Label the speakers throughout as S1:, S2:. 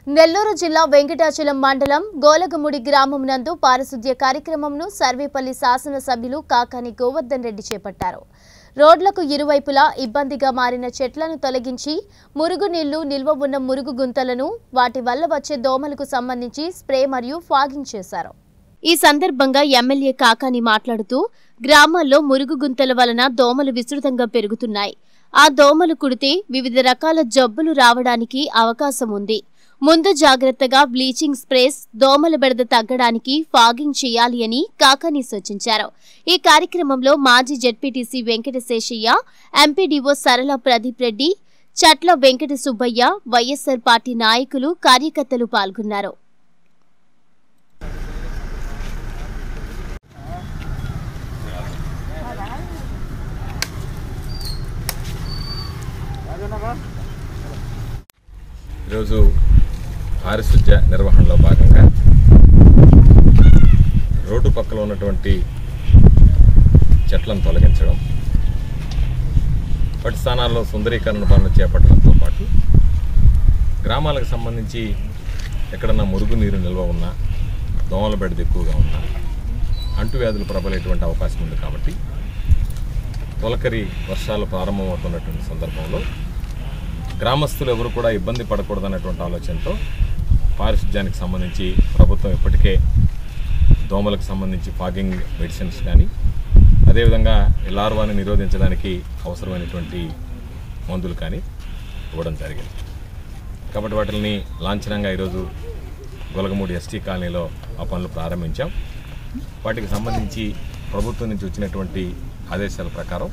S1: నెల్లూరు జిల్లా వెంకటాచలం మండలం గోలగముడి గ్రామం నందు పారిశుద్ధ్య కార్యక్రమంను సర్వేపల్లి శాసనసభ్యులు కాకాని గోవర్ధన్ రెడ్డి చేపట్టారు రోడ్లకు ఇరువైపులా ఇబ్బందిగా మారిన చెట్లను తొలగించి మురుగునీళ్లు నిల్వ ఉన్న మురుగు గుంతలను వాటి వల్ల వచ్చే దోమలకు సంబంధించి స్ప్రే మరియు ఫాగింగ్ చేశారు ఈ సందర్భంగా ఎమ్మెల్యే కాకాని మాట్లాడుతూ గ్రామాల్లో మురుగు గుంతల వలన దోమలు విస్తృతంగా పెరుగుతున్నాయి ఆ దోమలు కుడితే వివిధ రకాల జబ్బులు రావడానికి అవకాశం ఉంది ముందు జాగ్రత్తగా బ్లీచింగ్ స్ప్రేస్ దోమల బెడద తగ్గడానికి ఫాగింగ్ చేయాలి అని కాకాని సూచించారు ఈ కార్యక్రమంలో మాజీ ZPTC Venkataseshaiah MPDO Sarala Pradeep Reddy Chatla Venkata Subbaiah YSR party నాయకులు కార్యకర్తలు పాల్గొన్నారు
S2: ఈరోజు పారిశుద్ధ్య నిర్వహణలో భాగంగా రోడ్డు పక్కన ఉన్నటువంటి చెట్లను తొలగించడం వాటి స్థానాల్లో సుందరీకరణ పనులు చేపట్టడంతో పాటు గ్రామాలకు సంబంధించి ఎక్కడన్నా మురుగునీరు నిల్వ ఉన్నా దోమల బెడద ఎక్కువగా ఉన్నా అంటువ్యాధులు ప్రబలేటువంటి అవకాశం ఉంది కాబట్టి తొలకరి వర్షాలు ప్రారంభమవుతున్నటువంటి సందర్భంలో గ్రామస్తులు ఎవరు కూడా ఇబ్బంది పడకూడదన్నటువంటి ఆలోచనతో పారిశుధ్యానికి సంబంధించి ప్రభుత్వం ఇప్పటికే దోమలకు సంబంధించి ఫాగింగ్ మెడిసిన్స్ కానీ అదేవిధంగా ఈ లార్వాని నిరోధించడానికి అవసరమైనటువంటి మందులు కానీ ఇవ్వడం జరిగింది కాబట్టి వాటిని లాంఛనంగా ఈరోజు గొలగమూడి ఎస్టీ కాలనీలో ఆ పనులు ప్రారంభించాం వాటికి సంబంధించి ప్రభుత్వం నుంచి వచ్చినటువంటి ఆదేశాల ప్రకారం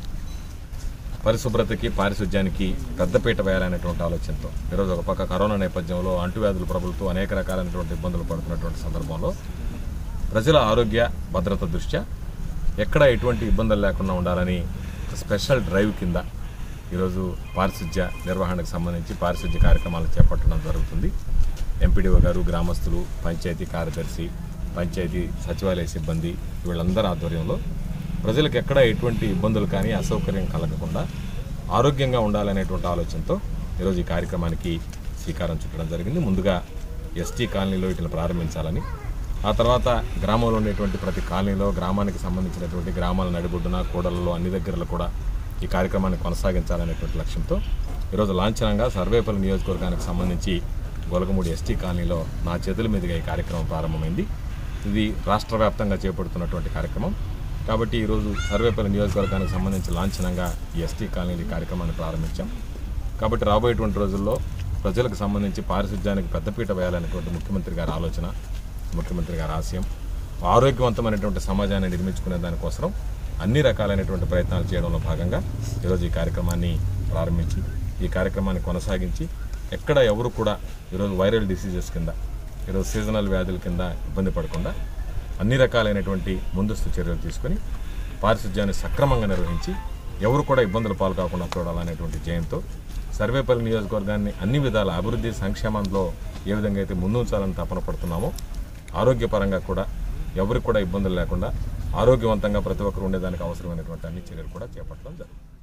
S2: పరిశుభ్రతకి పారిశుధ్యానికి పెద్దపీట వేయాలనేటువంటి ఆలోచనతో ఈరోజు ఒక పక్క కరోనా నేపథ్యంలో అంటువ్యాధులు ప్రబలుతూ అనేక రకాలైనటువంటి ఇబ్బందులు పడుతున్నటువంటి సందర్భంలో ప్రజల ఆరోగ్య భద్రత దృష్ట్యా ఎక్కడ ఎటువంటి ఇబ్బందులు లేకుండా ఉండాలని ఒక స్పెషల్ డ్రైవ్ కింద ఈరోజు పారిశుధ్య నిర్వహణకు సంబంధించి పారిశుధ్య కార్యక్రమాలు చేపట్టడం జరుగుతుంది ఎంపీడీఓ గారు గ్రామస్తులు పంచాయతీ కార్యదర్శి పంచాయతీ సచివాలయ సిబ్బంది వీళ్ళందరి ఆధ్వర్యంలో ప్రజలకు ఎక్కడ ఎటువంటి ఇబ్బందులు కానీ అసౌకర్యం కలగకుండా ఆరోగ్యంగా ఉండాలనేటువంటి ఆలోచనతో ఈరోజు ఈ కార్యక్రమానికి శ్రీకారం చుట్టడం జరిగింది ముందుగా ఎస్టీ కాలనీలో వీటిని ప్రారంభించాలని ఆ తర్వాత గ్రామంలో ఉండేటువంటి ప్రతి కాలనీలో గ్రామానికి సంబంధించినటువంటి గ్రామాల నడిబొడ్డున కూడలలో అన్ని దగ్గరలో కూడా ఈ కార్యక్రమాన్ని కొనసాగించాలనేటువంటి లక్ష్యంతో ఈరోజు లాంఛనంగా సర్వేపల్లి నియోజకవర్గానికి సంబంధించి గొలగమూడి ఎస్టీ కాలనీలో నా చేతుల మీదుగా ఈ కార్యక్రమం ప్రారంభమైంది ఇది రాష్ట్ర వ్యాప్తంగా చేపడుతున్నటువంటి కార్యక్రమం కాబట్టి ఈరోజు సర్వేపల్లి నియోజకవర్గానికి సంబంధించి లాంఛనంగా ఈ ఎస్టీ కాలనీ ఈ కార్యక్రమాన్ని ప్రారంభించాం కాబట్టి రాబోయేటువంటి రోజుల్లో ప్రజలకు సంబంధించి పారిశుధ్యానికి పెద్దపీట వేయాలనేటువంటి ముఖ్యమంత్రి గారి ఆలోచన ముఖ్యమంత్రి గారి ఆశయం ఆరోగ్యవంతమైనటువంటి సమాజాన్ని నిర్మించుకునే దానికోసం అన్ని రకాలైనటువంటి ప్రయత్నాలు చేయడంలో భాగంగా ఈరోజు ఈ కార్యక్రమాన్ని ప్రారంభించి ఈ కార్యక్రమాన్ని కొనసాగించి ఎక్కడ ఎవరు కూడా ఈరోజు వైరల్ డిసీజెస్ కింద ఈరోజు సీజనల్ వ్యాధుల కింద ఇబ్బంది పడకుండా అన్ని రకాలైనటువంటి ముందస్తు చర్యలు తీసుకొని పారిశుధ్యాన్ని సక్రమంగా నిర్వహించి ఎవరు కూడా ఇబ్బందులు పాలు కాకుండా చూడాలనేటువంటి జయంతో సర్వేపల్లి నియోజకవర్గాన్ని అన్ని విధాల అభివృద్ధి సంక్షేమంలో ఏ విధంగా అయితే ముందుంచాలని తపన పడుతున్నామో ఆరోగ్యపరంగా కూడా ఎవరికి కూడా ఇబ్బందులు లేకుండా ఆరోగ్యవంతంగా ప్రతి ఒక్కరు ఉండేదానికి అవసరమైనటువంటి అన్ని చర్యలు కూడా చేపట్టడం జరుగుతుంది